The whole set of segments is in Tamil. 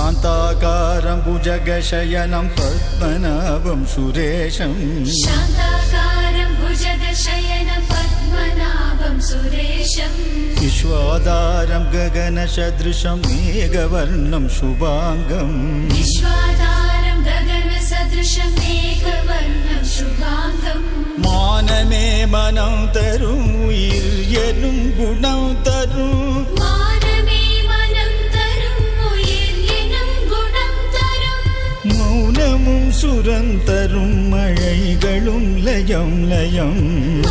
शान्ताकारं भुजगशयनं पद्मनाभं सुरेशम् शान्ताकारं भुजगशयनं पद्मनाभं सुरेशम् विश्वाधारं गगनसदृशं मेघवर्णं शुभाङ्गम् विश्वाधारं गगनसदृशं मेघवर्णं शुभाङ्गम् மானமே மனம் தரும் உயிர் எனும் குணம் தரும் मानमे मनं तरुं उयिर् एनुं गुणं तरुं மௌனமும் சுரந்தரும் மழைகளும் லயம் லயம்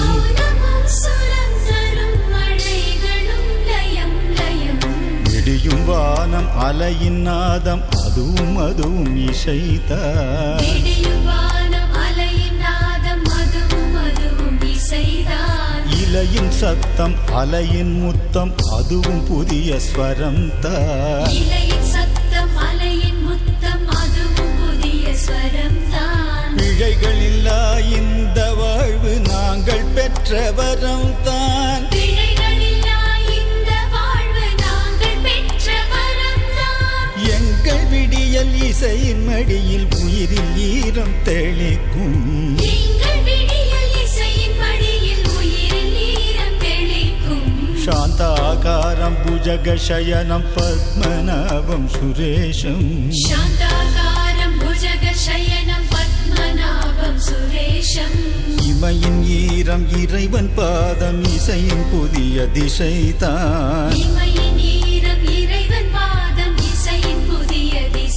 मौनमुं सुरं तरुं मळैगळुं लयं लयम् இடியும் வானம் அலையின் நாதம் அதுவும் அதுவும் இசைத்தான் இடியுவானம் அலையின் நாதம் அதுவும் அதுவும் இசைதான் இலையின் சத்தம் அலையின் முத்தம் அதுவும் புதிய ஸ்வரம் தான் இலையின் சத்தம் அலையின் முத்தம் அதுவும் புதிய ஸ்வரம் தான் பிழைகள் இல்லா இந்த வாழ்வு நாங்கள் பெற்ற வரம் தான் பிழைகளில்லா இந்த வாழ்வு நாங்கள் பெற்ற வரம் தான் எங்கள் விடியல் இசையின் மடியில் உயிரில் ஈரம் தெளிக்கும் எங்கள் விடியல் இசையின் மடியில் உயிரில் ஈரம் தெளிக்கும் சாந்தாகாரம் புஜகசயனம் பத்மநாபம் சுரேஷம் சாந்தாகாரம் புஜகசயனம் பத்மநாபம் சுரேஷம் இமையின் ஈரம் இறைவன் பாதம் இசையின் புதிய திசைதான் இமையின் ஈரம் இறைவன் பாதம் இசையின் புதிய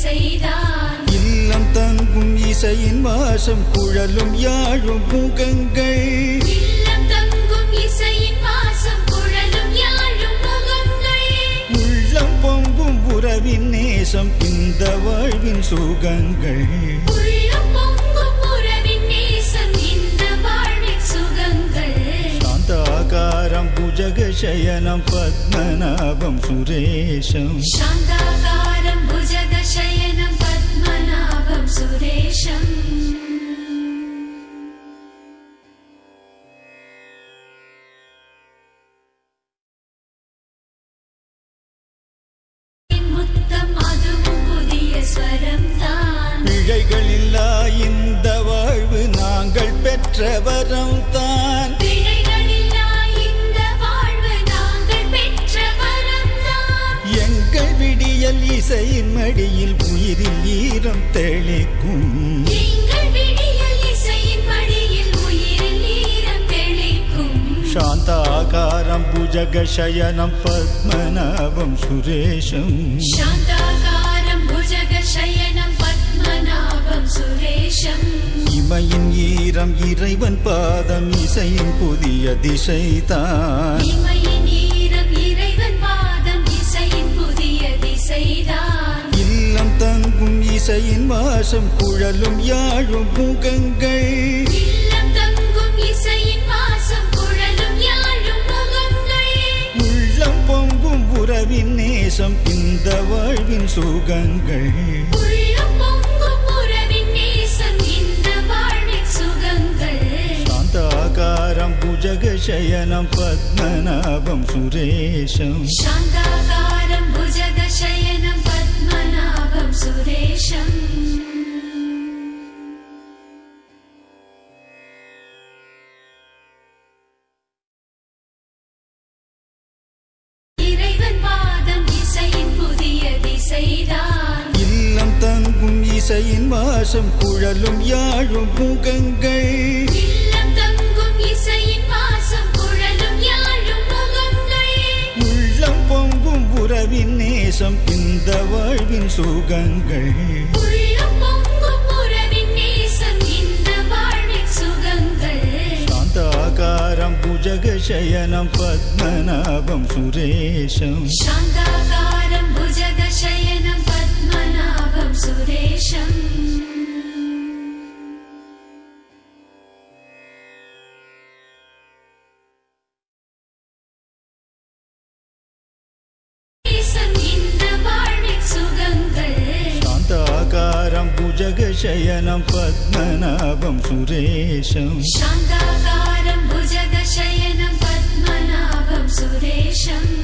திசைதான் இல்லம் தங்கும் இசையின் வாசம் குழலும் யாழும் முகங்கள் இல்லம் தங்கும் இசையின் வாசம் குழலும் யாழும் முகங்கள் உள்ளம் பொங்கும் உறவின் நேசம் இந்த வாழ்வின் சுகங்கள் உள்ளம் பொங்கும் உறவின் நேசம் இந்த வாழ்வின் சுகங்கள் சாந்தாகாரம் புஜகசயனம் பத்மநாபம் சுரேஷம் சாந்தாகாரம் புஜகசயனம் பத்மநாபம் சுரேஷம் முத்தம் அதுவும் புதிய ஸ்வரம் தான் பிழைகள் இல்லா இந்த வாழ்வு நாங்கள் பெற்ற வரம் தான் பிழைகளில்லா இந்த வாழ்வு நாங்கள் பெற்ற வரம் தான் எங்கள் விடியல் இசையின் மடியில் உயிரில் ஈரம் தெளிக்கும் எங்கள் விடியல் இசையின் மடியில் உயிரில் ஈரம் தெளிக்கும் சாந்தாகாரம் புஜகசயனம் பத்மநாபம் சுரேஷம் சாந்தாகாரம் புஜகசயனம் பத்மநாபம் சுரேஷம் இமையின் ஈரம் இறைவன் பாதம் இசையின் புதிய திசைதான் இமையின் ஈரம் இறைவன் பாதம் இசையின் புதிய திசைதான் இல்லம் தங்கும் இசையின் வாசம் குழலும் யாழும் முகங்கள் இல்லம் தங்கும் இசையின் வாசம் குழலும் யாழும் முகங்கள் உள்ளம் பொங்கும் உறவின் நேசம் இந்த வாழ்வின் சுகங்கள் உள்ளம் பொங்கும் உறவின் நேசம் இந்த வாழ்வின் சுகங்கள் சாந்தாகாரம் புஜகசயனம் பத்மநாபம் சுரேஷம் சாந்தாகாரம் புஜகசயனம் பத்மநாபம் சுரேஷம் இறைவன் பாதம் இசையின் புதிய திசைதான் இல்லம் தங்கும் இசையின் வாசம் குழலும் யாழும் முகங்கள் இல்லம் தங்கும் இசையின் வாசம் குழலும் யாழும் முகங்கள் உள்ளம் பொங்கும் உறவின் நேசம் இந்த வாழ்வின் சுகங்கள் உள்ளம் பொங்கும் உறவின் நேசம் இந்த வாழ்வின் சுகங்கள் சாந்தாகாரம் புஜகசயனம் பத்மநாபம் சுரேஷம் சாந்தாகாரம் புஜகசயனம் பத்மநாபம் சுரேஷம் நேசம் இந்த வாழ்வின் சுகங்கள் சாந்தாகாரம் புஜகசயனம் பத்மநாபம் சுரேஷம் சாந்தாகாரம் புஜகசயனம் பத்மநாபம் சுரேஷம்